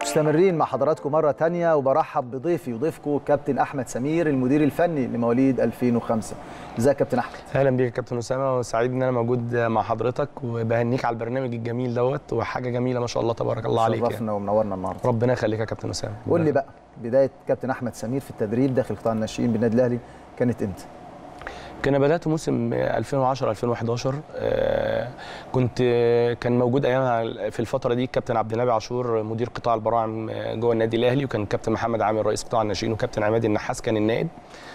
مستمرين مع حضراتكم مرة تانية وبرحب بضيفي وضيفكم كابتن أحمد سمير المدير الفني لمواليد 2005 ازيك يا كابتن أحمد اهلا بيك يا كابتن اسامه وسعيد ان انا موجود مع حضرتك وبهنيك على البرنامج الجميل دوت وحاجه جميله ما شاء الله تبارك الله عليك يعني. شرفنا ومنورنا النهارده ربنا يخليك يا كابتن اسامه قول لي بقى بداية كابتن أحمد سمير في التدريب داخل قطاع الناشئين بالنادي الأهلي كانت امتى؟ كان بدات موسم 2010 2011 آه، كنت كان موجود ايامها في الفتره دي كابتن عبد النبي عاشور مدير قطاع البراعم جوه النادي الاهلي وكان كابتن محمد عامر رئيس قطاع الناشئين وكابتن عماد النحاس كان النائب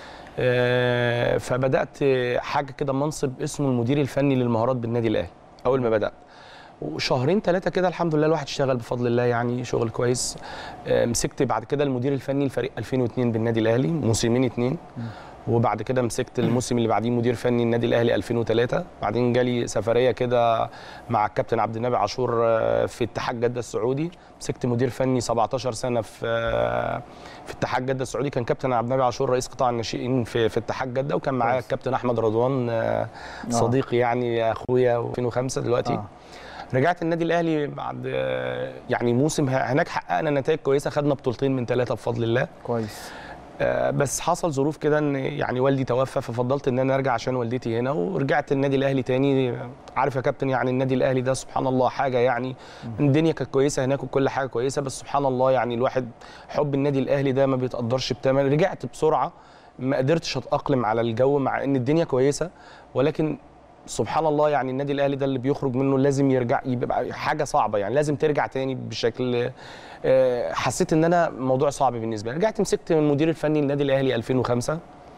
آه، فبدات حاجه كده منصب اسمه المدير الفني للمهارات بالنادي الاهلي اول ما بدات وشهرين ثلاثه كده الحمد لله الواحد اشتغل بفضل الله يعني شغل كويس آه، مسكت بعد كده المدير الفني لفريق 2002 بالنادي الاهلي موسمين اتنين وبعد كده مسكت الموسم اللي بعديه مدير فني النادي الاهلي 2003 بعدين جالي سفريه كده مع الكابتن عبد النبي عاشور آه، في اتحاد جده السعودي مسكت مدير فني 17 سنه في آه، في اتحاد جده السعودي كان كابتن عبد النبي عاشور رئيس قطاع الناشئين في في اتحاد جده وكان معايا كويس. الكابتن احمد رضوان آه، صديقي يعني اخويا 2005 دلوقتي آه. رجعت النادي الاهلي بعد آه، يعني موسم ه- هناك حققنا نتائج كويسه خدنا بطولتين من ثلاثه بفضل الله كويس آه، بس حصل ظروف كده ان يعني والدي توفى ففضلت ان انا ارجع عشان والدتي هنا ورجعت النادي الاهلي تاني عارف يا كابتن يعني النادي الاهلي ده سبحان الله حاجه يعني الدنيا كانت كويسه هناك وكل حاجه كويسه بس سبحان الله يعني الواحد حب النادي الاهلي ده ما بيتقدرش بتمن رجعت بسرعه ما قدرتش اتاقلم على الجو مع ان الدنيا كويسه ولكن سبحان الله يعني النادي الاهلي ده اللي بيخرج منه لازم يرجع يبقى حاجه صعبه يعني لازم ترجع تاني بشكل آه، حسيت ان انا موضوع صعب بالنسبه لي رجعت مسكت من المدير الفني للنادي الاهلي 2005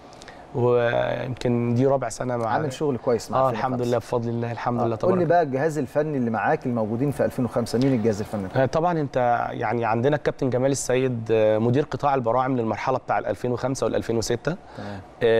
ويمكن دي رابع سنه مع عامل شغل كويس مع اه 2005. الحمد لله بفضل الله الحمد آه. لله قول لي تبارك بقى الجهاز الفني اللي معاك الموجودين في 2005 مين الجهاز الفني؟ آه، طبعا انت يعني عندنا الكابتن جمال السيد آه، مدير قطاع البراعم للمرحله بتاع ال 2005 وال 2006 تمام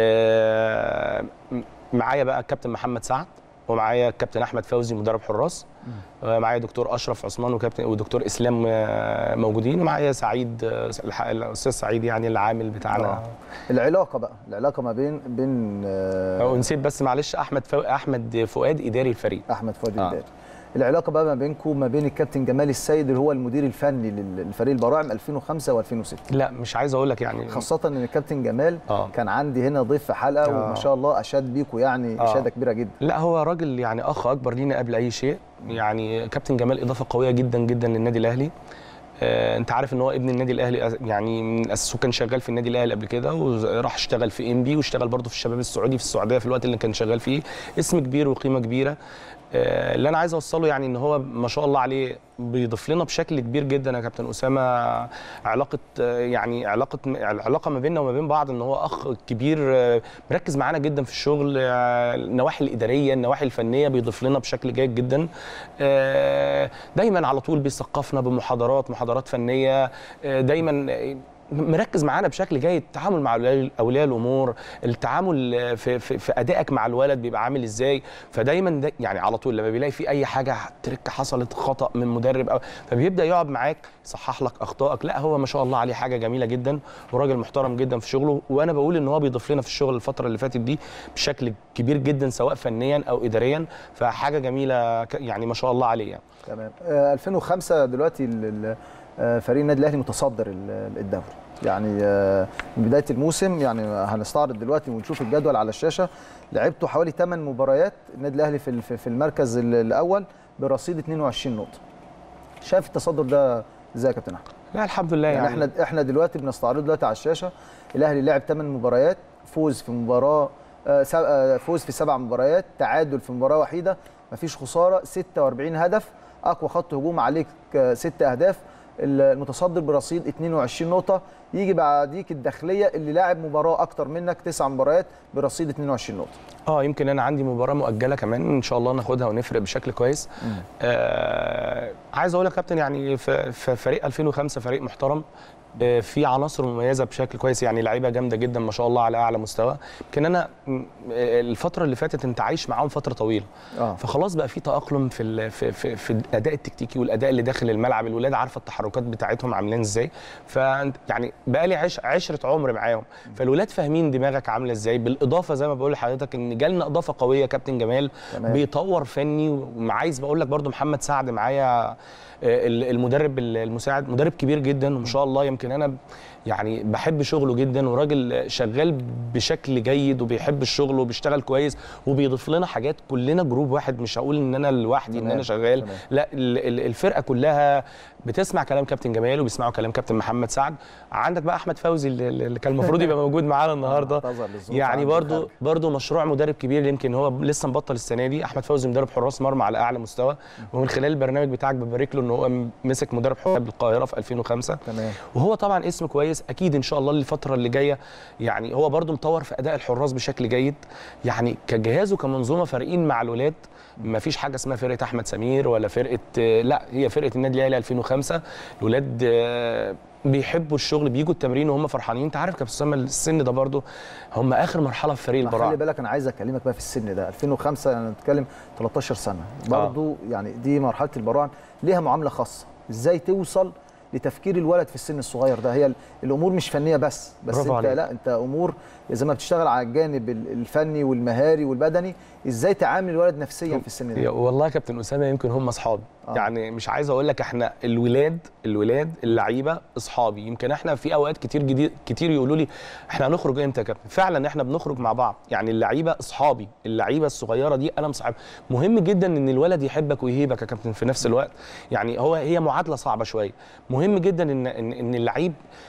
آه، م- معايا بقى الكابتن محمد سعد ومعايا الكابتن احمد فوزي مدرب حراس معايا دكتور اشرف عثمان وكابتن ودكتور اسلام آه، موجودين ومعايا سعيد آه، الح- الاستاذ سعيد يعني العامل بتاعنا آه. العلاقة بقى العلاقة ما بين بين آه، ونسيت بس معلش احمد فو... احمد فؤاد اداري الفريق احمد فؤاد آه. الداري العلاقه بقى ما بينكم ما بين الكابتن جمال السيد اللي هو المدير الفني لل- للفريق البراعم 2005 و2006 لا مش عايز اقول لك يعني خاصه ان الكابتن جمال آه. كان عندي هنا ضيف في حلقه آه. وما شاء الله اشاد بيكم يعني آه. اشاده كبيره جدا لا هو راجل يعني اخ اكبر لينا قبل اي شيء يعني كابتن جمال اضافه قويه جدا جدا للنادي الاهلي آه، انت عارف ان هو ابن النادي الاهلي أس- يعني من اساسه كان شغال في النادي الاهلي قبل كده وراح اشتغل في ام بي واشتغل برضه في الشباب السعودي في السعوديه في الوقت اللي كان شغال فيه اسم كبير وقيمه كبيره آه، اللي انا عايز اوصله يعني ان هو ما شاء الله عليه بيضيف لنا بشكل كبير جدا يا كابتن اسامه علاقه آه، يعني علاقه العلاقه ما بيننا وما بين بعض ان هو اخ كبير آه، مركز معانا جدا في الشغل آه، النواحي الاداريه النواحي الفنيه بيضيف لنا بشكل جيد جدا آه، دايما على طول بيثقفنا بمحاضرات محاضرات فنيه آه، دايما آه، مركز معانا بشكل جيد التعامل مع أولياء- اولياء الامور التعامل آه، في, في, في ادائك مع الولد بيبقى عامل ازاي فدايما ده يعني على طول لما بيلاقي في اي حاجه ترك حصلت خطا من مدرب أو فبيبدا يقعد معاك يصحح لك اخطائك لا هو ما شاء الله عليه حاجه جميله جدا وراجل محترم جدا في شغله وانا بقول ان هو بيضيف لنا في الشغل الفتره اللي فاتت دي بشكل كبير جدا سواء فنيا او اداريا فحاجه جميله ك- يعني ما شاء الله عليه يعني. تمام آه 2005 دلوقتي ال- ال- آه، فريق النادي الاهلي متصدر ال- الدوري يعني آه، من بدايه الموسم يعني هنستعرض دلوقتي ونشوف الجدول على الشاشه لعبتوا حوالي 8 مباريات النادي الاهلي في في في المركز ال- الاول برصيد 22 نقطه شايف التصدر ده ازاي يا كابتن احمد لا الحمد لله يعني, يعني, احنا احنا دلوقتي بنستعرض دلوقتي على الشاشه الاهلي لعب 8 مباريات فوز في مباراه آه، سب- آه، فوز في سبع مباريات تعادل في مباراه وحيده مفيش خساره 46 هدف اقوى خط هجوم عليك آه، ست اهداف المتصدر برصيد 22 نقطه يجي بعديك الداخليه اللي لاعب مباراه اكتر منك تسع مباريات برصيد 22 نقطه اه يمكن انا عندي مباراه مؤجله كمان ان شاء الله ناخدها ونفرق بشكل كويس آه عايز اقول لك يا كابتن يعني في في فريق 2005 فريق محترم آه، في عناصر مميزه بشكل كويس يعني لعيبه جامده جدا ما شاء الله على اعلى مستوى يمكن انا م- آه، الفتره اللي فاتت انت عايش معاهم فتره طويله اه فخلاص بقى في تاقلم في ال- في في, في الاداء التكتيكي والاداء اللي داخل الملعب الولاد عارفه التحركات بتاعتهم عاملين ازاي ف يعني بقى لي عش عشره عمر معاهم فالولاد فاهمين دماغك عامله ازاي بالاضافه زي ما بقول لحضرتك ان جالنا اضافه قويه كابتن جمال تمام. بيطور فني وعايز بقول لك برضو محمد سعد معايا آه، ال- المدرب المساعد مدرب كبير جدا وما شاء الله يمكن انا يعني بحب شغله جدا وراجل شغال بشكل جيد وبيحب الشغل وبيشتغل كويس وبيضيف لنا حاجات كلنا جروب واحد مش هقول ان انا لوحدي ان تمام، انا شغال تمام. لا ال- ال- الفرقه كلها بتسمع كلام كابتن جمال وبيسمعوا كلام كابتن محمد سعد عندك بقى احمد فوزي اللي اللي كان المفروض يبقى موجود معانا النهارده اعتذر للظروف يعني عنده برضو خارج. برضو مشروع مدرب كبير يمكن هو لسه مبطل السنه دي احمد فوزي مدرب حراس مرمى على اعلى مستوى ومن خلال البرنامج بتاعك ببارك له ان هو مسك مدرب حراس بالقاهره في 2005 تمام وهو طبعا اسم كويس اكيد ان شاء الله الفتره اللي جايه يعني هو برضو مطور في اداء الحراس بشكل جيد يعني كجهاز وكمنظومه فارقين مع الولاد ما فيش حاجه اسمها فرقه احمد سمير ولا فرقه لا هي فرقه النادي الاهلي 2005 الولاد آه، بيحبوا الشغل بيجوا التمرين وهم فرحانين انت عارف كابتن اسامه السن ده برضو هم اخر مرحله في فريق ما خلي البراعم بالك انا عايز اكلمك بقى في السن ده 2005 انا بتكلم 13 سنه برضو يعني دي مرحله البراعم ليها معامله خاصه ازاي توصل لتفكير الولد في السن الصغير ده هي ال- الامور مش فنيه بس بس برافو انت عليك. لا انت امور زي ما بتشتغل على الجانب ال- الفني والمهاري والبدني ازاي تعامل الولد نفسيا في السن يا- ده والله يا كابتن اسامه يمكن هم اصحاب آه. يعني مش عايز اقول لك احنا الولاد الولاد اللعيبه اصحابي يمكن احنا في اوقات كتير جديد كتير يقولوا لي احنا هنخرج امتى يا كابتن فعلا احنا بنخرج مع بعض يعني اللعيبه اصحابي اللعيبه الصغيره دي انا مصاحب مهم جدا ان الولد يحبك ويهيبك يا كابتن في نفس الوقت يعني هو هي معادله صعبه شويه مهم جدا ان ان, إن اللعيب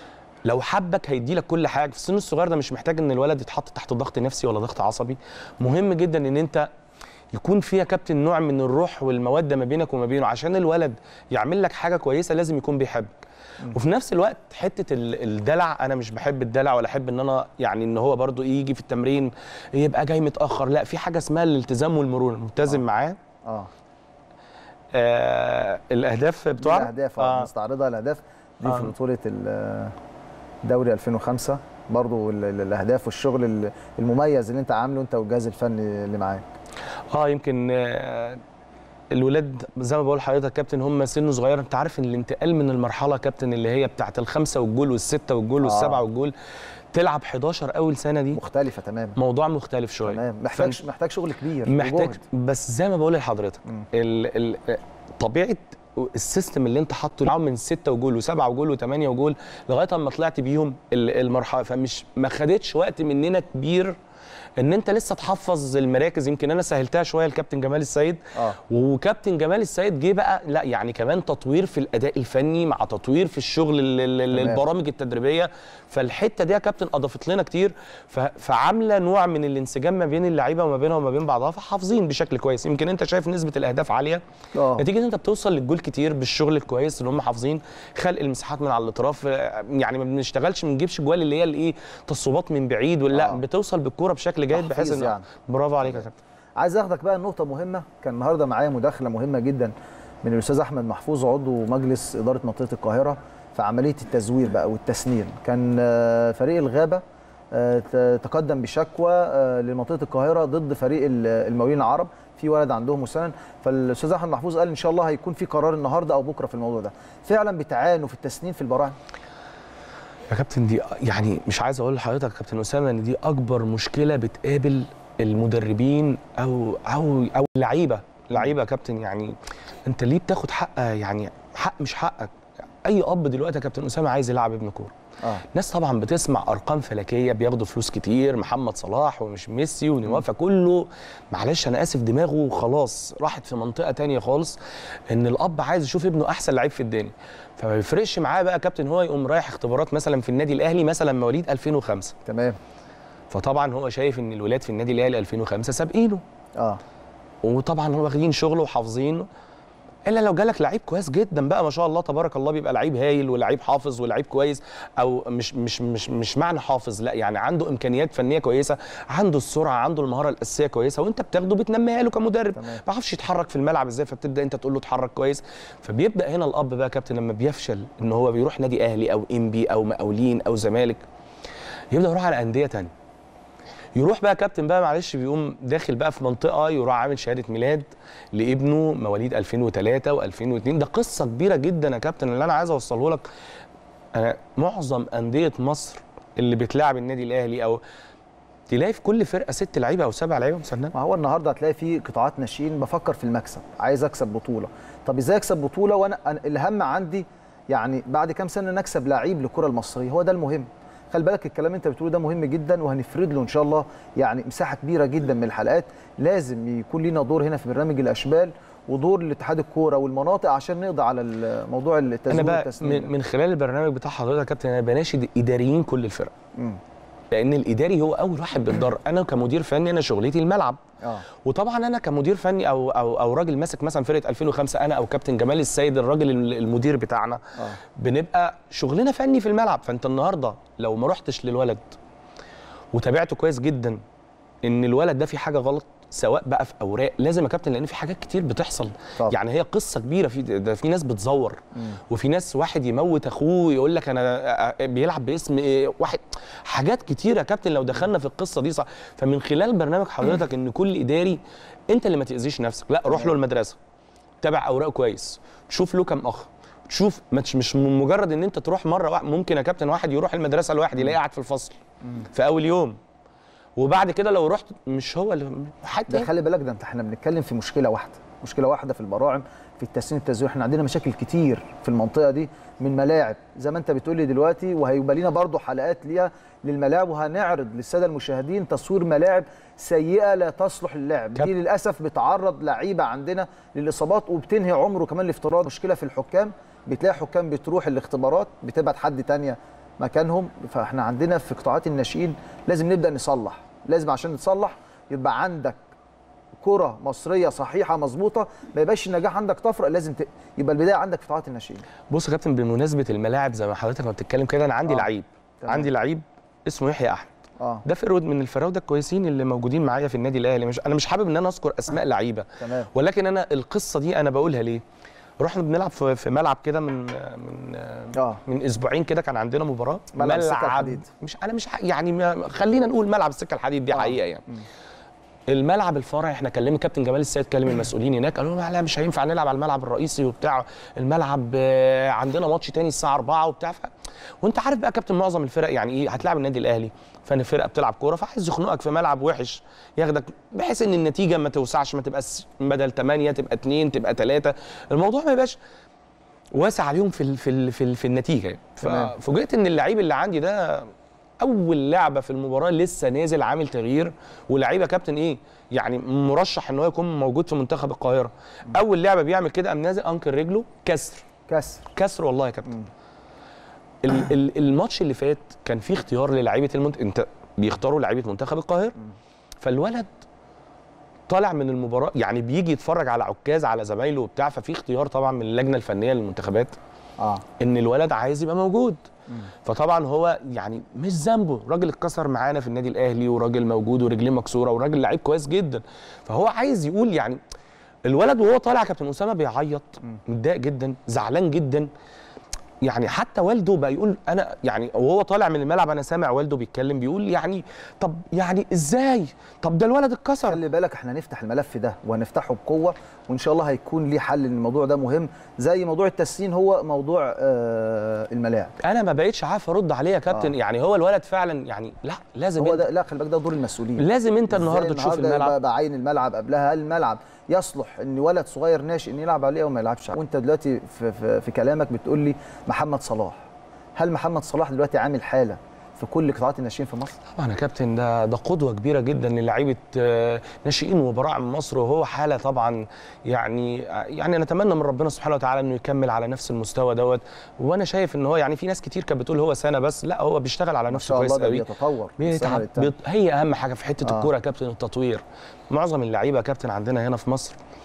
لو حبك هيدي لك كل حاجه في السن الصغير ده مش محتاج ان الولد يتحط تحت ضغط نفسي ولا ضغط عصبي مهم جدا ان انت يكون فيها كابتن نوع من الروح والموده ما بينك وما بينه عشان الولد يعمل لك حاجه كويسه لازم يكون بيحبك وفي نفس الوقت حته ال- الدلع انا مش بحب الدلع ولا احب ان انا يعني ان هو برضو يجي في التمرين يبقى جاي متاخر لا في حاجه اسمها الالتزام والمرونه ملتزم معاه اه آه الاهداف دي بتوعنا الاهداف اه نستعرضها الاهداف دي آه. في بطوله ال- دوري 2005 برضو ال- ال- الاهداف والشغل ال- المميز اللي انت عامله انت والجهاز الفني اللي معاك اه يمكن آه، الولاد زي ما بقول لحضرتك يا كابتن هم سن صغير انت عارف ان الانتقال من المرحله يا كابتن اللي هي بتاعت الخمسه والجول والسته والجول والسبعه والجول تلعب 11 اول سنه دي مختلفه تماما موضوع مختلف شويه تمام محتاج محتاج شغل كبير محتاج وجهد. بس زي ما بقول لحضرتك مم. ال ال طبيعه السيستم اللي انت حاطه معاهم من ستة وجول وسبعة وجول وثمانية وجول لغايه اما طلعت بيهم ال- المرحله فمش ما خدتش وقت مننا كبير ان انت لسه تحفظ المراكز يمكن انا سهلتها شويه لكابتن جمال السيد اه وكابتن جمال السيد جه بقى لا يعني كمان تطوير في الاداء الفني مع تطوير في الشغل ال- ال- ال- تمام. البرامج التدريبيه فالحته دي يا كابتن اضافت لنا كتير ف- فعامله نوع من الانسجام ما بين اللعيبه وما بينها وما بين بعضها فحافظين بشكل كويس يمكن انت شايف نسبه الاهداف عاليه اه نتيجه ان انت بتوصل للجول كتير بالشغل الكويس اللي هم حافظين خلق المساحات من على الاطراف آه، يعني ما بنشتغلش ما بنجيبش جوال اللي هي الايه تصويبات من بعيد ولا لا آه. بتوصل بالكوره بشكل جيد بحيث تحفيظ ان يعني. برافو عليك يا كابتن عايز اخدك بقى نقطه مهمه كان النهارده معايا مداخله مهمه جدا من الاستاذ احمد محفوظ عضو مجلس اداره منطقه القاهره في عمليه التزوير بقى والتسنير كان آه، فريق الغابه آه، ت- تقدم بشكوى آه، لمنطقه القاهره ضد فريق ال- المقاولين العرب في ولد عندهم مسنن فالاستاذ احمد محفوظ قال ان شاء الله هيكون في قرار النهارده او بكره في الموضوع ده فعلا بتعانوا في التسنين في البراعم يا كابتن دي يعني مش عايز اقول لحضرتك يا كابتن اسامه ان دي اكبر مشكله بتقابل المدربين او او او اللعيبه لعيبه يا كابتن يعني انت ليه بتاخد حق يعني حق مش حقك اي اب دلوقتي يا كابتن اسامه عايز يلعب ابن كوره اه ناس طبعا بتسمع ارقام فلكيه بياخدوا فلوس كتير محمد صلاح ومش ميسي ونيمار فكله معلش انا اسف دماغه خلاص راحت في منطقه تانية خالص ان الاب عايز يشوف ابنه احسن لعيب في الدنيا فما يفرقش معاه بقى كابتن هو يقوم رايح اختبارات مثلا في النادي الاهلي مثلا مواليد 2005 تمام فطبعا هو شايف ان الولاد في النادي الاهلي 2005 سابقينه اه وطبعا هم واخدين شغله وحافظينه الا لو جالك لعيب كويس جدا بقى ما شاء الله تبارك الله بيبقى لعيب هايل ولعيب حافظ ولعيب كويس او مش مش مش مش معنى حافظ لا يعني عنده امكانيات فنيه كويسه عنده السرعه عنده المهاره الاساسيه كويسه وانت بتاخده بتنميها له كمدرب تمام. ما بيعرفش يتحرك في الملعب ازاي فبتبدا انت تقول له اتحرك كويس فبيبدا هنا الاب بقى كابتن لما بيفشل ان هو بيروح نادي اهلي او انبي او مقاولين او زمالك يبدا يروح على انديه تانية يروح بقى كابتن بقى معلش بيقوم داخل بقى في منطقه يروح عامل شهاده ميلاد لابنه مواليد 2003 و2002 ده قصه كبيره جدا يا كابتن اللي انا عايز اوصله لك انا معظم انديه مصر اللي بتلاعب النادي الاهلي او تلاقي في كل فرقه ست لعيبه او سبع لعيبه مسننه ما هو النهارده هتلاقي في قطاعات ناشئين بفكر في المكسب عايز اكسب بطوله طب ازاي اكسب بطوله وانا أنا الهم عندي يعني بعد كام سنه نكسب لعيب للكره المصريه هو ده المهم خلي بالك الكلام اللي انت بتقوله ده مهم جدا وهنفرد له ان شاء الله يعني مساحه كبيره جدا من الحلقات لازم يكون لينا دور هنا في برنامج الاشبال ودور لاتحاد الكوره والمناطق عشان نقضي على موضوع انا التزوير بقى والتسنين من, من خلال البرنامج بتاع حضرتك يا كابتن انا بناشد اداريين كل الفرق مم. لان الاداري هو اول واحد بيتضرر انا كمدير فني انا شغلتي الملعب اه وطبعا انا كمدير فني او او او راجل ماسك مثلا فرقه 2005 انا او كابتن جمال السيد الراجل المدير بتاعنا اه بنبقى شغلنا فني في الملعب فانت النهارده لو ما رحتش للولد وتابعته كويس جدا ان الولد ده في حاجه غلط سواء بقى في اوراق لازم يا كابتن لان في حاجات كتير بتحصل طبعا. يعني هي قصه كبيره في ده في ناس بتزور مم. وفي ناس واحد يموت اخوه يقول لك انا بيلعب باسم إيه، واحد حاجات كتيره يا كابتن لو دخلنا في القصه دي صح فمن خلال برنامج حضرتك ان كل اداري انت اللي ما تاذيش نفسك لا روح له المدرسه تابع اوراقه كويس شوف له كام اخ شوف مش مش من مجرد ان انت تروح مره واحد ممكن يا كابتن واحد يروح المدرسه لوحده يلاقيه قاعد في الفصل في اول يوم وبعد كده لو رحت مش هو اللي حتى ده خلي بالك ده انت احنا بنتكلم في مشكله واحده مشكله واحده في البراعم في التسنين التزوير احنا عندنا مشاكل كتير في المنطقه دي من ملاعب زي ما انت بتقول لي دلوقتي وهيبقى لينا برضو حلقات ليها للملاعب وهنعرض للساده المشاهدين تصوير ملاعب سيئه لا تصلح للعب كاب- دي للاسف بتعرض لعيبه عندنا للاصابات وبتنهي عمره كمان الافتراض مشكله في الحكام بتلاقي حكام بتروح الاختبارات بتبعت حد تانية مكانهم فاحنا عندنا في قطاعات الناشئين لازم نبدا نصلح لازم عشان نتصلح يبقى عندك كرة مصرية صحيحة مظبوطة ما يبقاش النجاح عندك طفرة لازم ت... يبقى البداية عندك في قطاعات الناشئين بص يا كابتن بمناسبه الملاعب زي ما حضرتك ما بتتكلم كده انا عندي آه. لعيب تمام. عندي لعيب اسمه يحيى احمد اه ده فرود من الفراوده الكويسين اللي موجودين معايا في النادي الاهلي مش انا مش حابب ان انا اذكر اسماء لعيبه تمام ولكن انا القصه دي انا بقولها ليه رحنا بنلعب في في ملعب كده من من اه من اسبوعين كده كان عندنا مباراه ملعب السكة الحديد. مش انا مش ح- يعني ما خلينا نقول ملعب السكه الحديد دي آه. حقيقه يعني مم. الملعب الفرعي احنا كلمنا كابتن جمال السيد كلم المسؤولين هناك قالوا لنا لا مش هينفع نلعب على الملعب الرئيسي وبتاع الملعب آه، عندنا ماتش تاني الساعه 4 وبتاع ف... وانت عارف بقى كابتن معظم الفرق يعني ايه هتلعب النادي الاهلي فان فرقه بتلعب كوره فعايز يخنقك في ملعب وحش ياخدك بحيث ان النتيجه ما توسعش ما تبقاش بدل 8 تبقى 2 تبقى 3 الموضوع ما يبقاش واسع عليهم في ال في ال في, ال في النتيجه يعني. تمام. ففوجئت ان اللعيب اللي عندي ده اول لعبه في المباراه لسه نازل عامل تغيير ولعيبه كابتن ايه يعني مرشح ان هو يكون موجود في منتخب القاهره اول لعبه بيعمل كده قام نازل انكر رجله كسر كسر كسر والله يا كابتن مم. ال- ال- الماتش اللي فات كان فيه اختيار للعيبه المنت... انت بيختاروا لعيبه منتخب القاهره فالولد طالع من المباراه يعني بيجي يتفرج على عكاز على زمايله وبتاع ففي اختيار طبعا من اللجنه الفنيه للمنتخبات اه ان الولد عايز يبقى موجود مم. فطبعا هو يعني مش ذنبه راجل اتكسر معانا في النادي الاهلي وراجل موجود ورجليه مكسوره وراجل لعيب كويس جدا فهو عايز يقول يعني الولد وهو طالع كابتن اسامه بيعيط متضايق جدا زعلان جدا يعني حتى والده بقى يقول انا يعني وهو طالع من الملعب انا سامع والده بيتكلم بيقول يعني طب يعني ازاي طب ده الولد اتكسر خلي بالك احنا هنفتح الملف ده وهنفتحه بقوه وان شاء الله هيكون ليه حل لان الموضوع ده مهم زي موضوع التسنين هو موضوع آه الملاعب انا ما بقتش عارف ارد عليه يا كابتن آه. يعني هو الولد فعلا يعني لا لازم هو انت ده لا خلي بالك ده دور المسؤولين لازم انت إزاي النهارده تشوف الملعب يبقى بعين الملعب قبلها هل الملعب يصلح ان ولد صغير ناشئ ان يلعب عليه او ما يلعبش عليه وانت دلوقتي في, في, في كلامك بتقول لي محمد صلاح هل محمد صلاح دلوقتي عامل حاله في كل قطاعات الناشئين في مصر طبعا يا كابتن ده ده قدوه كبيره جدا للاعيبه آه، ناشئين وبراعم مصر وهو حاله طبعا يعني يعني نتمنى من ربنا سبحانه وتعالى انه يكمل على نفس المستوى دوت وانا شايف ان هو يعني في ناس كتير كانت بتقول هو سنه بس لا هو بيشتغل على ما نفسه شاء كويس الله ده قوي بيتطور من السنة بيتعب للتانية. بيط... هي اهم حاجه في حته آه. الكوره يا كابتن التطوير معظم اللعيبه يا كابتن عندنا هنا في مصر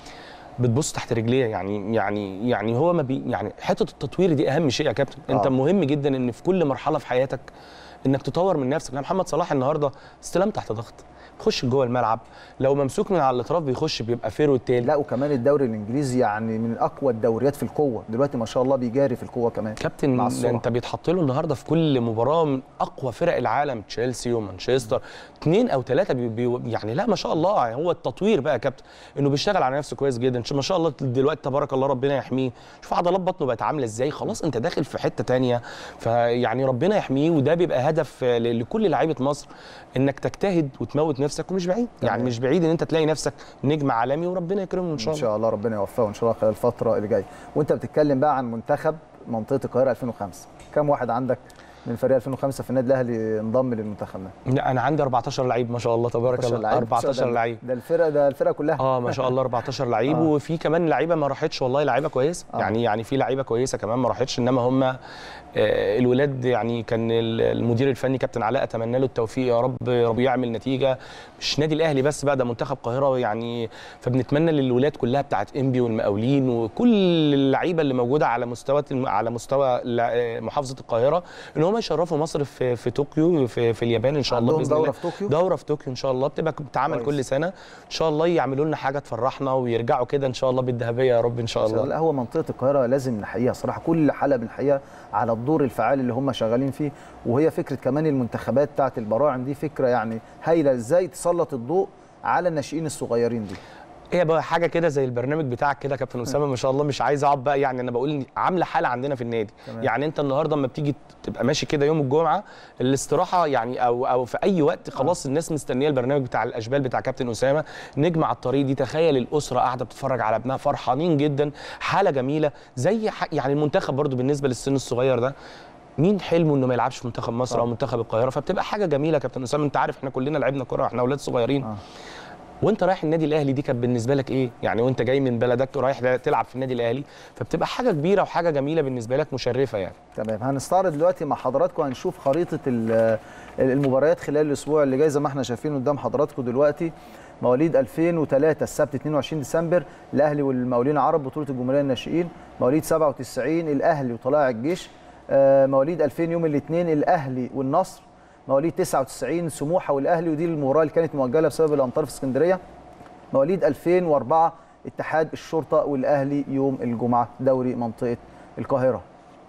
بتبص تحت رجليه يعني يعني يعني هو ما بي يعني حته التطوير دي اهم شيء يا كابتن انت آه. مهم جدا ان في كل مرحله في حياتك انك تطور من نفسك يعني محمد صلاح النهارده استلام تحت ضغط بيخش جوه الملعب لو ممسوك من على الاطراف بيخش بيبقى فيرو التاني لا وكمان الدوري الانجليزي يعني من اقوى الدوريات في القوه دلوقتي ما شاء الله بيجاري في القوه كمان كابتن مع ده السرعة. انت بيتحط له النهارده في كل مباراه من اقوى فرق العالم تشيلسي ومانشستر اثنين او ثلاثه بي بي يعني لا ما شاء الله يعني هو التطوير بقى يا كابتن انه بيشتغل على نفسه كويس جدا شوف ما شاء الله دلوقتي تبارك الله ربنا يحميه شوف عضلات بطنه بقت عامله ازاي خلاص انت داخل في حته تانية فيعني ربنا يحميه وده بيبقى هدف ل- لكل لعيبه مصر انك تجتهد وتموت نفسك ومش بعيد يعني تمام. مش بعيد ان انت تلاقي نفسك نجم عالمي وربنا يكرمه ان شاء ان الله شاء الله ربنا يوفقه ان شاء الله خلال الفتره اللي جايه وانت بتتكلم بقى عن منتخب منطقه القاهره 2005 كم واحد عندك من فريق 2005 في النادي الاهلي انضم للمنتخب ده لا انا عندي 14 لعيب ما شاء الله تبارك الله لعيب. 14 ده- لعيب ده الفرقه ده الفرقه كلها اه ما شاء الله 14 لعيب آه. وفي كمان لعيبه ما راحتش والله لعيبه كويسه آه. يعني يعني في لعيبه كويسه كمان ما راحتش انما هم آه، الولاد يعني كان ال- المدير الفني كابتن علاء اتمنى له التوفيق يا رب رب يعمل نتيجه مش نادي الاهلي بس بقى ده منتخب القاهره يعني فبنتمنى للولاد كلها بتاعت انبي والمقاولين وكل اللعيبه اللي موجوده على مستوى على مستوى لا- محافظه القاهره ان هم يشرفوا مصر في في طوكيو في, في اليابان ان شاء الله عندهم باذن دوره الله في طوكيو دوره في طوكيو ان شاء الله بتبقى بتتعمل كويس. كل سنه ان شاء الله يعملوا لنا حاجه تفرحنا ويرجعوا كده ان شاء الله بالذهبيه يا رب ان شاء الله لا هو منطقه القاهره لازم نحييها صراحه كل حلقه بنحييها على الدور الفعال اللي هم شغالين فيه وهي فكره كمان المنتخبات بتاعت البراعم دي فكره يعني هايله ازاي تسلط الضوء على الناشئين الصغيرين دي هي بقى حاجه كده زي البرنامج بتاعك كده يا كابتن اسامه ما شاء الله مش عايز اقعد بقى يعني انا بقول عامله حاله عندنا في النادي تمام. يعني انت النهارده اما بتيجي تبقى ماشي كده يوم الجمعه الاستراحه يعني او او في اي وقت خلاص الناس مستنيه البرنامج بتاع الاشبال بتاع كابتن اسامه نجم على الطريق دي تخيل الاسره قاعده بتتفرج على ابنها فرحانين جدا حاله جميله زي ح- يعني المنتخب برضو بالنسبه للسن الصغير ده مين حلمه انه ما يلعبش في منتخب مصر او طبعا. منتخب القاهره فبتبقى حاجه جميله يا كابتن اسامه انت عارف احنا كلنا لعبنا كوره واحنا اولاد صغيرين آه. وانت رايح النادي الاهلي دي كانت بالنسبه لك ايه يعني وانت جاي من بلدك ورايح تلعب في النادي الاهلي فبتبقى حاجه كبيره وحاجه جميله بالنسبه لك مشرفه يعني تمام هنستعرض دلوقتي مع حضراتكم هنشوف خريطه ال- المباريات خلال الاسبوع اللي جاي زي ما احنا شايفين قدام حضراتكم دلوقتي مواليد 2003 السبت 22 ديسمبر الاهلي والمقاولين العرب بطوله الجمهوريه الناشئين مواليد 97 الاهلي وطلائع الجيش آه، مواليد 2000 يوم الاثنين الاهلي والنصر مواليد 99 سموحه والاهلي ودي المباراه اللي كانت مؤجله بسبب الامطار في اسكندريه مواليد 2004 اتحاد الشرطه والاهلي يوم الجمعه دوري منطقه القاهره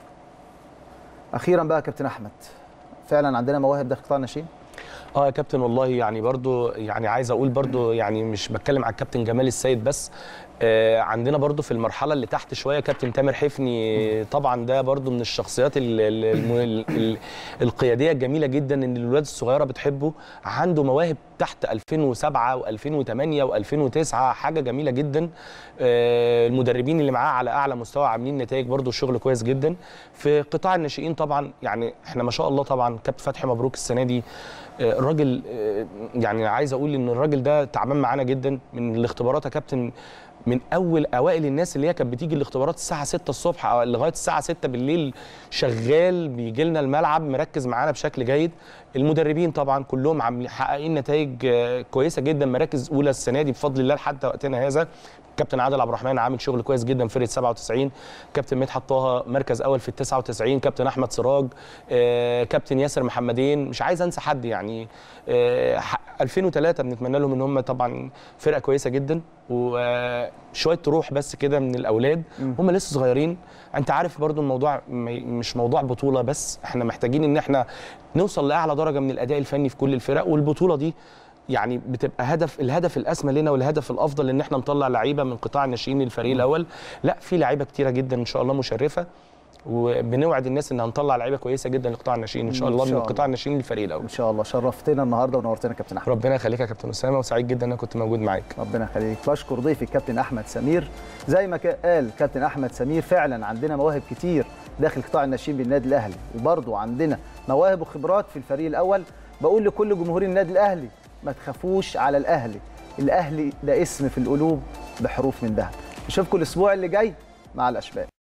اخيرا بقى يا كابتن احمد فعلا عندنا مواهب داخل قطاع الناشئين اه يا كابتن والله يعني برضو يعني عايز اقول برضو يعني مش بتكلم على الكابتن جمال السيد بس آه عندنا برضو في المرحله اللي تحت شويه كابتن تامر حفني طبعا ده برضو من الشخصيات ال ال ال ال القياديه الجميله جدا ان الولاد الصغيره بتحبه عنده مواهب تحت 2007 و2008 و2009 حاجه جميله جدا آه المدربين اللي معاه على اعلى مستوى عاملين نتائج برضو شغل كويس جدا في قطاع الناشئين طبعا يعني احنا ما شاء الله طبعا كابتن فتحي مبروك السنه دي آه، الراجل آه، يعني عايز اقول ان الراجل ده تعبان معانا جدا من الاختبارات يا كابتن من اول اوائل الناس اللي هي كانت بتيجي الاختبارات الساعه 6 الصبح او لغايه الساعه 6 بالليل شغال بيجي لنا الملعب مركز معانا بشكل جيد المدربين طبعا كلهم عاملين حققين نتائج آه، كويسه جدا مراكز اولى السنه دي بفضل الله لحد وقتنا هذا كابتن عادل عبد الرحمن عامل شغل كويس جدا في فرقه 97 كابتن مدحت طه مركز اول في ال 99 كابتن احمد سراج آه، كابتن ياسر محمدين مش عايز انسى حد يعني آه، ح- 2003 بنتمنى لهم ان هم طبعا فرقه كويسه جدا وشويه روح بس كده من الاولاد مم. هم لسه صغيرين انت عارف برضو الموضوع م- مش موضوع بطوله بس احنا محتاجين ان احنا نوصل لاعلى درجه من الاداء الفني في كل الفرق والبطوله دي يعني بتبقى هدف الهدف الاسمى لنا والهدف الافضل ان احنا نطلع لعيبه من قطاع الناشئين للفريق الاول لا في لعيبه كتيره جدا ان شاء الله مشرفه وبنوعد الناس ان هنطلع لعيبه كويسه جدا لقطاع الناشئين ان شاء إن الله شاء من الله. قطاع الناشئين للفريق الاول ان شاء الله شرفتنا النهارده ونورتنا يا كابتن احمد ربنا يخليك يا كابتن اسامه وسعيد جدا ان انا كنت موجود معاك ربنا يخليك بشكر ضيفي الكابتن احمد سمير زي ما كا- قال كابتن احمد سمير فعلا عندنا مواهب كتير داخل قطاع الناشئين بالنادي الاهلي وبرضه عندنا مواهب وخبرات في الفريق الاول بقول لكل جمهور النادي الاهلي ما تخافوش على الاهلي الاهلي ده اسم في القلوب بحروف من ذهب نشوفكم الاسبوع اللي جاي مع الاشبال